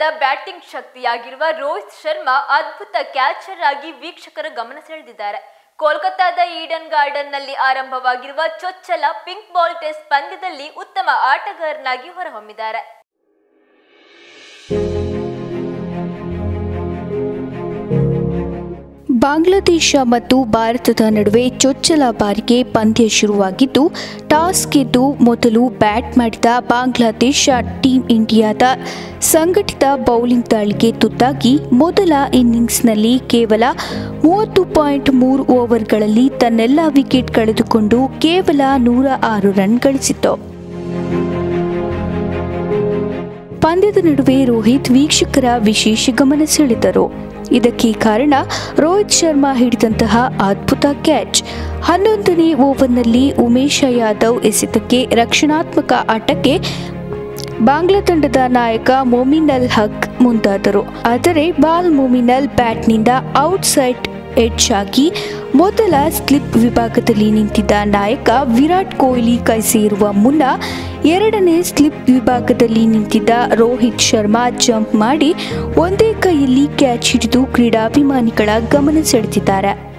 batting ಶಕ್ತಿಯಾಗಿರುವ Rohit Sharma ಅದ್ಭುತ catcher ಆಗಿ ವೀಕ್ಷಕರ ಗಮನ ಸೆಳೆದಿದ್ದಾರೆ ಕೋಲ್ಕತ್ತಾದ ಈಡನ್ ಗಾರ್ಡನ್ ನಲ್ಲಿ ಆರಂಭವಾಗಿರುವ ಚೊಚ್ಚಲ ಪಿಂಕ್ ಬಾಲ್ ಟೆಸ್ಟ್ ಪಂದ್ಯದಲ್ಲಿ ಉತ್ತಮ ಆಟಗಾರನಾಗಿ ಹೊರಹೊಮ್ಮಿದ್ದಾರೆ ಬಾಂಗ್ಲಾದೇಶ ಮತ್ತು ಭಾರತದ ನಡುವೆ ಚೊಚ್ಚಲ ಬಾರಿಗೆ ಪಂದ್ಯ ಶುರುವಾಗಿದ್ದು ಟಾಸ್ ಗೆದ್ದು ಮೊದಲು ಬ್ಯಾಟ್ ಮಾಡಿದ ಬಾಂಗ್ಲಾದೇಶ ಟೀಂ ಇಂಡಿಯಾದ ಸಂಘಟಿತ ಬೌಲಿಂಗ್ ದಾಳಿಗೆ ತುತ್ತಾಗಿ ಮೊದಲ ಇನ್ನಿಂಗ್ಸ್ನಲ್ಲಿ ಕೇವಲ ಮೂವತ್ತು ಪಾಯಿಂಟ್ ಮೂರು ಓವರ್ಗಳಲ್ಲಿ ತನ್ನೆಲ್ಲ ವಿಕೆಟ್ ಕಳೆದುಕೊಂಡು ಕೇವಲ ನೂರ ಆರು ರನ್ ಗಳಿಸಿತು ಪಂದ್ಯದ ನಡುವೆ ರೋಹಿತ್ ವೀಕ್ಷಕರ ವಿಶೇಷ ಗಮನ ಸೆಳೆದರು ಇದಕ್ಕೆ ಕಾರಣ ರೋಹಿತ್ ಶರ್ಮಾ ಹಿಡಿದಂತಹ ಅದ್ಭುತ ಕ್ಯಾಚ್ ಹನ್ನೊಂದನೇ ಓವರ್ನಲ್ಲಿ ಉಮೇಶ ಯಾದವ್ ಎಸೆತಕ್ಕೆ ರಕ್ಷಣಾತ್ಮಕ ಆಟಕ್ಕೆ ಬಾಂಗ್ಲಾ ತಂಡದ ನಾಯಕ ಮೊಮಿನಲ್ ಹಕ್ ಮುಂದಾದರು ಆದರೆ ಬಾಲ್ ಮೊಮಿನಲ್ ಬ್ಯಾಟ್ನಿಂದ ಔಟ್ಸೈಡ್ ಎಡ್ಜ್ ಆಗಿ ಮೊದಲ ಸ್ಲಿಪ್ ವಿಭಾಗದಲ್ಲಿ ನಿಂತಿದ್ದ ನಾಯಕ ವಿರಾಟ್ ಕೊಹ್ಲಿ ಕೈ ಸೇರುವ ಮುನ್ನ ಎರಡನೇ ಸ್ಲಿಪ್ ವಿಭಾಗದಲ್ಲಿ ನಿಂತಿದ್ದ ರೋಹಿತ್ ಶರ್ಮಾ ಜಂಪ್ ಮಾಡಿ ಒಂದೇ ಕೈಯಲ್ಲಿ ಕ್ಯಾಚ್ ಹಿಡಿದು ಕ್ರೀಡಾಭಿಮಾನಿಗಳ ಗಮನ ಸೆಳೆದಿದ್ದಾರೆ